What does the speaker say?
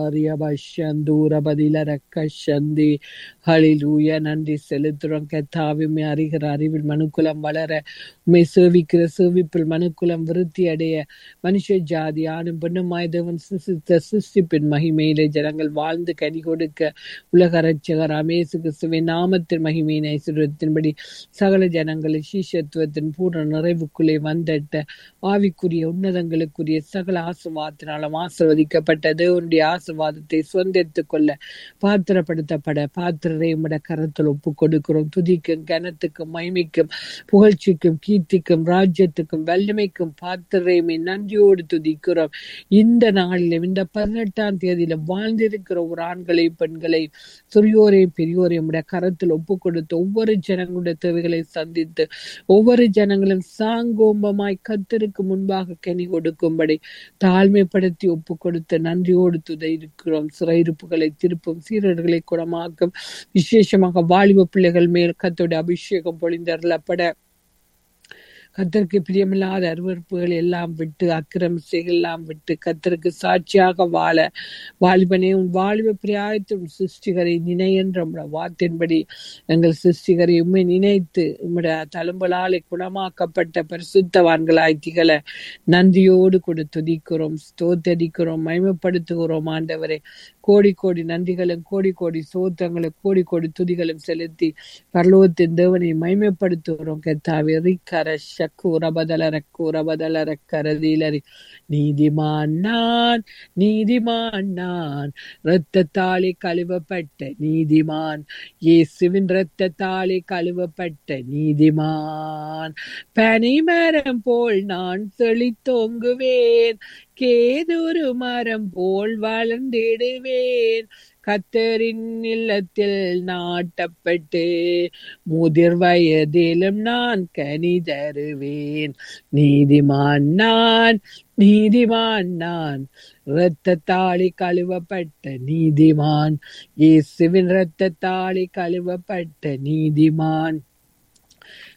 ரியபஷந்தூர பதிலரக்க சந்தி ஹலிலூயா நன்றி செலுத்துறோம் கத்தாவிமை அறிகிற அறிவில் மனுக்குலம் வளர உண்மை சேவிக்கிற சேவிப்பில் மனுக்குலம் விருத்தி அடைய மனுஷ ஜாதி ஆணும் பெண்ணுமாய் தேவன் சிருஷ்டித்த சிருஷ்டிப்பின் மகிமையிலே ஜனங்கள் வாழ்ந்து கனி கொடுக்க உலக ரட்சகர் அமேசு கிறிஸ்துவின் நாமத்தின் மகிமையின் ஐஸ்வர்யத்தின்படி சகல ஜனங்களை சீஷத்துவத்தின் பூர்ண நிறைவுக்குள்ளே வந்தட்ட ஆவிக்குரிய உன்னதங்களுக்குரிய சகல ஆசிர்வாதத்தினாலும் ஆசிர்வதிக்கப்பட்ட தேவனுடைய ஆசிர்வாதத்தை சுதந்திரித்துக் கொள்ள பாத்திரப்படுத்தப்பட பாத்திரரை உம்முட கரத்தில் ஒப்பு கொடுக்கிறோம் துதிக்கும் கனத்துக்கும் மகிமைக்கும் புகழ்ச்சிக்கும் கீர்த்திக்கும் ராஜ்யத்துக்கும் வல்லமைக்கும் பாத்திரையுமே நன்றியோடு துதிக்கிறோம் இந்த நாளிலும் இந்த பதினெட்டாம் தேதியில வாழ்ந்திருக்கிற ஒரு ஆண்களை பெண்களை சிறியோரையும் பெரியோரையும் உடைய கரத்தில் ஒப்பு கொடுத்து ஒவ்வொரு ஜனங்களுடைய தேவைகளை சந்தித்து ஒவ்வொரு ஜனங்களும் சாங்கோம்பமாய் கத்தருக்கு முன்பாக கனி கொடுக்கும்படி தாழ்மைப்படுத்தி ஒப்பு கொடுத்து நன்றியோடு துதை இருக்கிறோம் சிறையிருப்புகளை திருப்பும் சீரர்களை குணமாக்கும் விசேஷமாக வாலிப பிள்ளைகள் மேல் கத்தோட அபிஷேகம் பொழிந்தருளப்பட கத்தருக்கு பிரியமில்லாத அருவறுப்புகள் எல்லாம் விட்டு அக்கிரமிசைகள் எல்லாம் விட்டு கத்தருக்கு சாட்சியாக வாழ வாலிபனே உன் வாலிப பிரியாயத்தும் சிருஷ்டிகரை நினை என்ற உம்முடைய வார்த்தையின்படி எங்கள் சிருஷ்டிகரை உண்மை நினைத்து உம்முடைய தழும்பலாலே குணமாக்கப்பட்ட பரிசுத்தவான்களாய் திகழ நன்றியோடு கொடு துதிக்கிறோம் ஸ்தோத்தரிக்கிறோம் மயமப்படுத்துகிறோம் ஆண்டவரே கோடி கோடி நன்றிகளும் கோடி கோடி சோத்தங்களும் கோடி கோடி துதிகளும் செலுத்தி பரலோகத்தின் தேவனை மயமப்படுத்துகிறோம் கத்தாவே ரிக்கர சக்கூரபதல ரக்கூரபதல ரக்கரதீலரி நீதிமான் நான் நீதிமான் நான் இரத்தத்தாலே கழுவப்பட்ட நீதிமான் இயேசுவின் இரத்தத்தாலே கழுவப்பட்ட நீதிமான் பனிமரம் போல் நான் செழித்தோங்குவேன் கேதொரு மரம் போல் வளர்ந்திடுவேன் கத்தரின் இல்லத்தில் நாட்டப்பட்டு முதிர் வயதிலும் நான் கனி தருவேன் நீதிமான் நான் நீதிமான் நான் இரத்தத்தாளி கழுவப்பட்ட நீதிமான் இயேசுவின் இரத்தத்தாளி கழுவப்பட்ட நீதிமான்